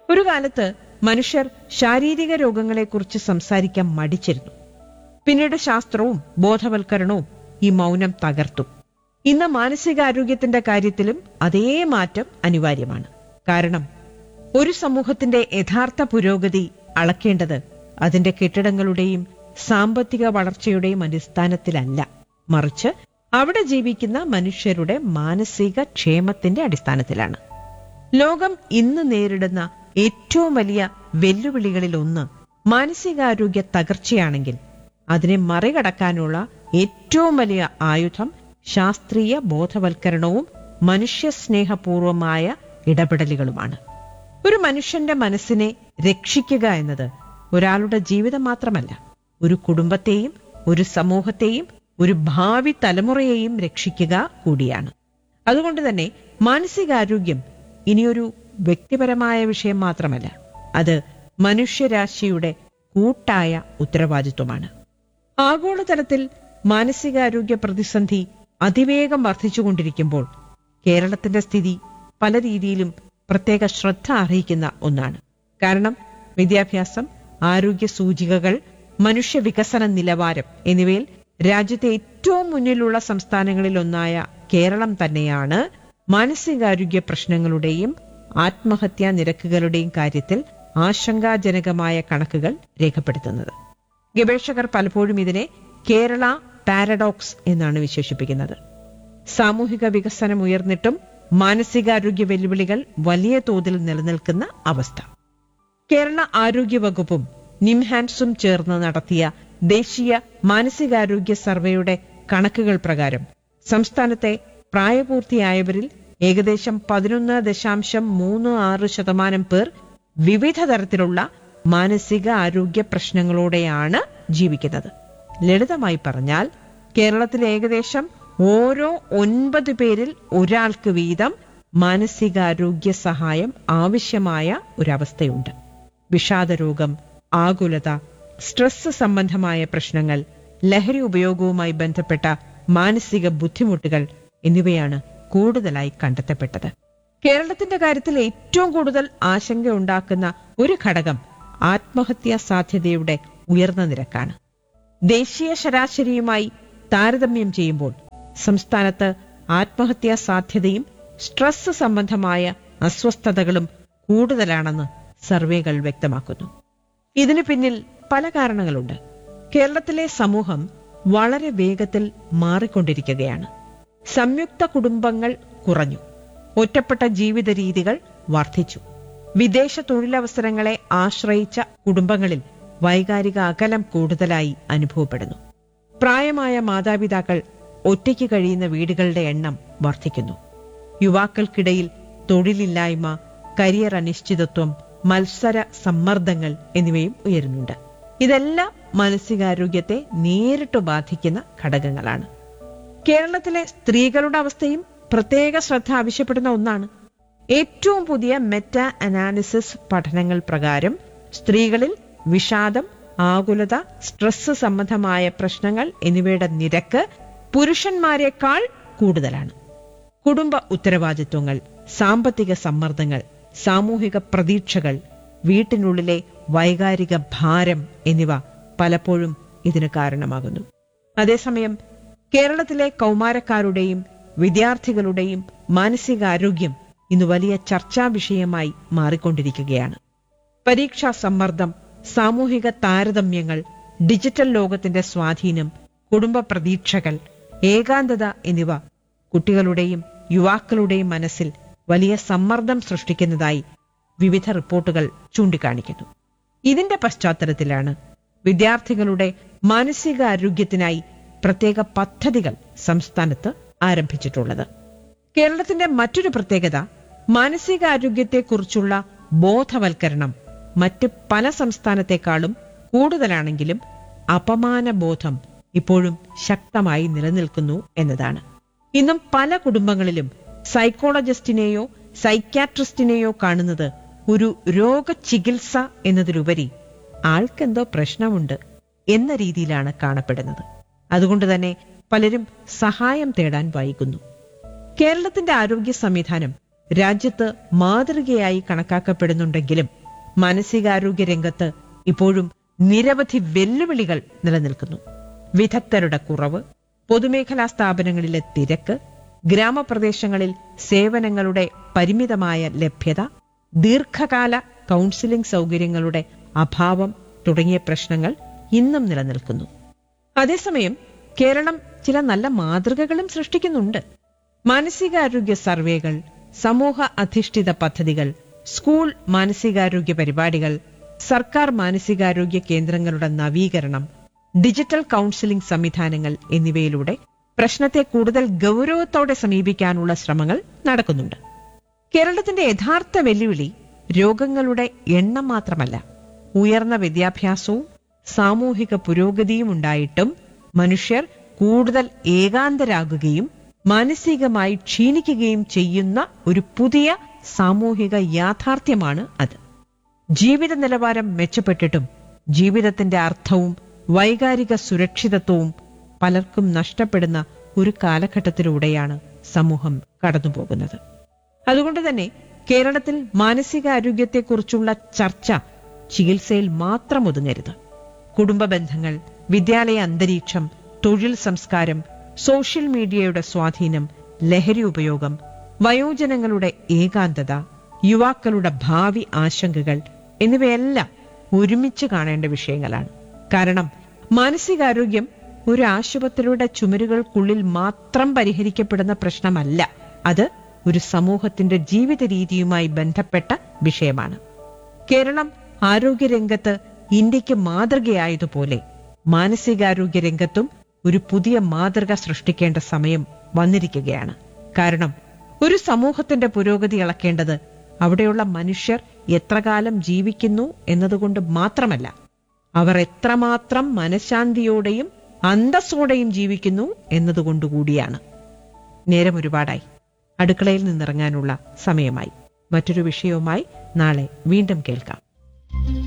ഒരു കാലത്ത് മനുഷ്യർ ശാരീരിക രോഗങ്ങളെക്കുറിച്ച് സംസാരിക്കാൻ മടിച്ചിരുന്നു പിന്നീട് ശാസ്ത്രവും ബോധവൽക്കരണവും ഈ മൗനം തകർത്തു ഇന്ന് മാനസികാരോഗ്യത്തിന്റെ കാര്യത്തിലും അതേ മാറ്റം അനിവാര്യമാണ് കാരണം ഒരു സമൂഹത്തിന്റെ യഥാർത്ഥ പുരോഗതി അളക്കേണ്ടത് അതിന്റെ കെട്ടിടങ്ങളുടെയും സാമ്പത്തിക വളർച്ചയുടെയും അടിസ്ഥാനത്തിലല്ല മറിച്ച് അവിടെ ജീവിക്കുന്ന മനുഷ്യരുടെ മാനസിക ക്ഷേമത്തിന്റെ അടിസ്ഥാനത്തിലാണ് ലോകം ഇന്ന് നേരിടുന്ന ഏറ്റവും വലിയ വെല്ലുവിളികളിൽ ഒന്ന് മാനസികാരോഗ്യ തകർച്ചയാണെങ്കിൽ അതിനെ മറികടക്കാനുള്ള ഏറ്റവും വലിയ ആയുധം ശാസ്ത്രീയ ബോധവൽക്കരണവും മനുഷ്യസ്നേഹപൂർവമായ ഇടപെടലുകളുമാണ് ഒരു മനുഷ്യന്റെ മനസ്സിനെ രക്ഷിക്കുക എന്നത് ഒരാളുടെ ജീവിതം മാത്രമല്ല ഒരു കുടുംബത്തെയും ഒരു സമൂഹത്തെയും ഒരു ഭാവി തലമുറയെയും രക്ഷിക്കുക കൂടിയാണ് അതുകൊണ്ട് തന്നെ മാനസികാരോഗ്യം ഇനിയൊരു വ്യക്തിപരമായ വിഷയം മാത്രമല്ല അത് മനുഷ്യരാശിയുടെ കൂട്ടായ ഉത്തരവാദിത്വമാണ് ആഗോളതലത്തിൽ മാനസികാരോഗ്യ പ്രതിസന്ധി അതിവേഗം വർദ്ധിച്ചുകൊണ്ടിരിക്കുമ്പോൾ കേരളത്തിന്റെ സ്ഥിതി പല രീതിയിലും പ്രത്യേക ശ്രദ്ധ അർഹിക്കുന്ന ഒന്നാണ് കാരണം വിദ്യാഭ്യാസം ആരോഗ്യ സൂചികകൾ മനുഷ്യ വികസന നിലവാരം എന്നിവയിൽ രാജ്യത്തെ ഏറ്റവും മുന്നിലുള്ള സംസ്ഥാനങ്ങളിൽ ഒന്നായ കേരളം തന്നെയാണ് മാനസികാരോഗ്യ പ്രശ്നങ്ങളുടെയും ആത്മഹത്യാ നിരക്കുകളുടെയും കാര്യത്തിൽ ആശങ്കാജനകമായ കണക്കുകൾ രേഖപ്പെടുത്തുന്നത് ഗവേഷകർ പലപ്പോഴും ഇതിനെ കേരള പാരഡോക്സ് എന്നാണ് വിശേഷിപ്പിക്കുന്നത് സാമൂഹിക വികസനം ഉയർന്നിട്ടും മാനസികാരോഗ്യ വെല്ലുവിളികൾ വലിയ തോതിൽ നിലനിൽക്കുന്ന അവസ്ഥ കേരള ആരോഗ്യ വകുപ്പും നിംഹാൻസും ചേർന്ന് നടത്തിയ ദേശീയ മാനസികാരോഗ്യ സർവേയുടെ കണക്കുകൾ പ്രകാരം സംസ്ഥാനത്തെ പ്രായപൂർത്തിയായവരിൽ ഏകദേശം പതിനൊന്ന് ദശാംശം മൂന്ന് ആറ് ശതമാനം പേർ വിവിധ തരത്തിലുള്ള മാനസിക ആരോഗ്യ പ്രശ്നങ്ങളോടെയാണ് ജീവിക്കുന്നത് ലളിതമായി പറഞ്ഞാൽ കേരളത്തിൽ ഏകദേശം ഓരോ ഒൻപത് പേരിൽ ഒരാൾക്ക് വീതം മാനസികാരോഗ്യ സഹായം ആവശ്യമായ ഒരവസ്ഥയുണ്ട് വിഷാദരോഗം ആകുലത സ്ട്രെസ് സംബന്ധമായ പ്രശ്നങ്ങൾ ലഹരി ഉപയോഗവുമായി ബന്ധപ്പെട്ട മാനസിക ബുദ്ധിമുട്ടുകൾ എന്നിവയാണ് കൂടുതലായി കണ്ടെത്തപ്പെട്ടത് കേരളത്തിന്റെ കാര്യത്തിൽ ഏറ്റവും കൂടുതൽ ആശങ്കയുണ്ടാക്കുന്ന ഒരു ഘടകം ആത്മഹത്യാ സാധ്യതയുടെ ഉയർന്ന നിരക്കാണ് ദേശീയ ശരാശരിയുമായി താരതമ്യം ചെയ്യുമ്പോൾ സംസ്ഥാനത്ത് ആത്മഹത്യാ സാധ്യതയും സ്ട്രെസ് സംബന്ധമായ അസ്വസ്ഥതകളും കൂടുതലാണെന്ന് സർവേകൾ വ്യക്തമാക്കുന്നു ഇതിനു പിന്നിൽ പല കാരണങ്ങളുണ്ട് കേരളത്തിലെ സമൂഹം വളരെ വേഗത്തിൽ മാറിക്കൊണ്ടിരിക്കുകയാണ് സംയുക്ത കുടുംബങ്ങൾ കുറഞ്ഞു ഒറ്റപ്പെട്ട ജീവിത രീതികൾ വർദ്ധിച്ചു വിദേശ തൊഴിലവസരങ്ങളെ ആശ്രയിച്ച കുടുംബങ്ങളിൽ വൈകാരിക അകലം കൂടുതലായി അനുഭവപ്പെടുന്നു പ്രായമായ മാതാപിതാക്കൾ ഒറ്റയ്ക്ക് കഴിയുന്ന വീടുകളുടെ എണ്ണം വർദ്ധിക്കുന്നു യുവാക്കൾക്കിടയിൽ തൊഴിലില്ലായ്മ കരിയർ അനിശ്ചിതത്വം മത്സര സമ്മർദ്ദങ്ങൾ എന്നിവയും ഉയരുന്നുണ്ട് ഇതെല്ലാം മാനസികാരോഗ്യത്തെ നേരിട്ട് ബാധിക്കുന്ന ഘടകങ്ങളാണ് കേരളത്തിലെ സ്ത്രീകളുടെ അവസ്ഥയും പ്രത്യേക ശ്രദ്ധ ആവശ്യപ്പെടുന്ന ഒന്നാണ് ഏറ്റവും പുതിയ മെറ്റ അനാലിസിസ് പഠനങ്ങൾ പ്രകാരം സ്ത്രീകളിൽ വിഷാദം ആകുലത സ്ട്രെസ് സംബന്ധമായ പ്രശ്നങ്ങൾ എന്നിവയുടെ നിരക്ക് പുരുഷന്മാരെക്കാൾ കൂടുതലാണ് കുടുംബ ഉത്തരവാദിത്വങ്ങൾ സാമ്പത്തിക സമ്മർദ്ദങ്ങൾ സാമൂഹിക പ്രതീക്ഷകൾ വീട്ടിനുള്ളിലെ വൈകാരിക ഭാരം എന്നിവ പലപ്പോഴും ഇതിന് കാരണമാകുന്നു അതേസമയം കേരളത്തിലെ കൗമാരക്കാരുടെയും വിദ്യാർത്ഥികളുടെയും മാനസികാരോഗ്യം ഇന്ന് വലിയ ചർച്ചാ വിഷയമായി മാറിക്കൊണ്ടിരിക്കുകയാണ് പരീക്ഷാ സമ്മർദ്ദം സാമൂഹിക താരതമ്യങ്ങൾ ഡിജിറ്റൽ ലോകത്തിന്റെ സ്വാധീനം കുടുംബ പ്രതീക്ഷകൾ ഏകാന്തത എന്നിവ കുട്ടികളുടെയും യുവാക്കളുടെയും മനസ്സിൽ വലിയ സമ്മർദ്ദം സൃഷ്ടിക്കുന്നതായി വിവിധ റിപ്പോർട്ടുകൾ ചൂണ്ടിക്കാണിക്കുന്നു ഇതിന്റെ പശ്ചാത്തലത്തിലാണ് വിദ്യാർത്ഥികളുടെ മാനസികാരോഗ്യത്തിനായി പ്രത്യേക പദ്ധതികൾ സംസ്ഥാനത്ത് ആരംഭിച്ചിട്ടുള്ളത് കേരളത്തിന്റെ മറ്റൊരു പ്രത്യേകത മാനസികാരോഗ്യത്തെക്കുറിച്ചുള്ള ബോധവൽക്കരണം മറ്റ് പല സംസ്ഥാനത്തെക്കാളും കൂടുതലാണെങ്കിലും അപമാനബോധം ഇപ്പോഴും ശക്തമായി നിലനിൽക്കുന്നു എന്നതാണ് ഇന്നും പല കുടുംബങ്ങളിലും സൈക്കോളജിസ്റ്റിനെയോ സൈക്യാട്രിസ്റ്റിനെയോ കാണുന്നത് ഒരു രോഗചികിത്സ എന്നതിലുപരി ആൾക്കെന്തോ പ്രശ്നമുണ്ട് എന്ന രീതിയിലാണ് കാണപ്പെടുന്നത് അതുകൊണ്ട് തന്നെ പലരും സഹായം തേടാൻ വൈകുന്നു കേരളത്തിന്റെ ആരോഗ്യ സംവിധാനം രാജ്യത്ത് മാതൃകയായി കണക്കാക്കപ്പെടുന്നുണ്ടെങ്കിലും മാനസികാരോഗ്യ രംഗത്ത് ഇപ്പോഴും നിരവധി വെല്ലുവിളികൾ നിലനിൽക്കുന്നു വിദഗ്ധരുടെ കുറവ് പൊതുമേഖലാ സ്ഥാപനങ്ങളിലെ തിരക്ക് ഗ്രാമപ്രദേശങ്ങളിൽ സേവനങ്ങളുടെ പരിമിതമായ ലഭ്യത ദീർഘകാല കൗൺസിലിംഗ് സൗകര്യങ്ങളുടെ അഭാവം തുടങ്ങിയ പ്രശ്നങ്ങൾ ഇന്നും നിലനിൽക്കുന്നു അതേസമയം കേരളം ചില നല്ല മാതൃകകളും സൃഷ്ടിക്കുന്നുണ്ട് മാനസികാരോഗ്യ സർവേകൾ സമൂഹ അധിഷ്ഠിത പദ്ധതികൾ സ്കൂൾ മാനസികാരോഗ്യ പരിപാടികൾ സർക്കാർ മാനസികാരോഗ്യ കേന്ദ്രങ്ങളുടെ നവീകരണം ഡിജിറ്റൽ കൗൺസിലിംഗ് സംവിധാനങ്ങൾ എന്നിവയിലൂടെ പ്രശ്നത്തെ കൂടുതൽ ഗൗരവത്തോടെ സമീപിക്കാനുള്ള ശ്രമങ്ങൾ നടക്കുന്നുണ്ട് കേരളത്തിന്റെ യഥാർത്ഥ വെല്ലുവിളി രോഗങ്ങളുടെ എണ്ണം മാത്രമല്ല ഉയർന്ന വിദ്യാഭ്യാസവും സാമൂഹിക പുരോഗതിയും ഉണ്ടായിട്ടും മനുഷ്യർ കൂടുതൽ ഏകാന്തരാകുകയും മാനസികമായി ക്ഷീണിക്കുകയും ചെയ്യുന്ന ഒരു പുതിയ സാമൂഹിക യാഥാർത്ഥ്യമാണ് അത് ജീവിത നിലവാരം മെച്ചപ്പെട്ടിട്ടും ജീവിതത്തിന്റെ അർത്ഥവും വൈകാരിക സുരക്ഷിതത്വവും പലർക്കും നഷ്ടപ്പെടുന്ന ഒരു കാലഘട്ടത്തിലൂടെയാണ് സമൂഹം കടന്നുപോകുന്നത് അതുകൊണ്ട് തന്നെ കേരളത്തിൽ മാനസികാരോഗ്യത്തെക്കുറിച്ചുള്ള ചർച്ച ചികിത്സയിൽ മാത്രം ഒതുങ്ങരുത് കുടുംബ ബന്ധങ്ങൾ വിദ്യാലയ അന്തരീക്ഷം തൊഴിൽ സംസ്കാരം സോഷ്യൽ മീഡിയയുടെ സ്വാധീനം ലഹരി ഉപയോഗം വയോജനങ്ങളുടെ ഏകാന്തത യുവാക്കളുടെ ഭാവി ആശങ്കകൾ എന്നിവയെല്ലാം ഒരുമിച്ച് കാണേണ്ട വിഷയങ്ങളാണ് കാരണം മാനസികാരോഗ്യം ഒരു ആശുപത്രിയുടെ ചുമരുകൾക്കുള്ളിൽ മാത്രം പരിഹരിക്കപ്പെടുന്ന പ്രശ്നമല്ല അത് ഒരു സമൂഹത്തിന്റെ ജീവിത രീതിയുമായി ബന്ധപ്പെട്ട വിഷയമാണ് കേരളം ആരോഗ്യരംഗത്ത് ഇന്ത്യക്ക് മാതൃകയായതുപോലെ മാനസികാരോഗ്യ രംഗത്തും ഒരു പുതിയ മാതൃക സൃഷ്ടിക്കേണ്ട സമയം വന്നിരിക്കുകയാണ് കാരണം ഒരു സമൂഹത്തിന്റെ പുരോഗതി അളക്കേണ്ടത് അവിടെയുള്ള മനുഷ്യർ എത്രകാലം ജീവിക്കുന്നു എന്നതുകൊണ്ട് മാത്രമല്ല അവർ എത്രമാത്രം മനഃശാന്തിയോടെയും അന്തസ്സോടെയും ജീവിക്കുന്നു എന്നതുകൊണ്ടുകൂടിയാണ് നേരം ഒരുപാടായി അടുക്കളയിൽ നിന്നിറങ്ങാനുള്ള സമയമായി മറ്റൊരു വിഷയവുമായി നാളെ വീണ്ടും കേൾക്കാം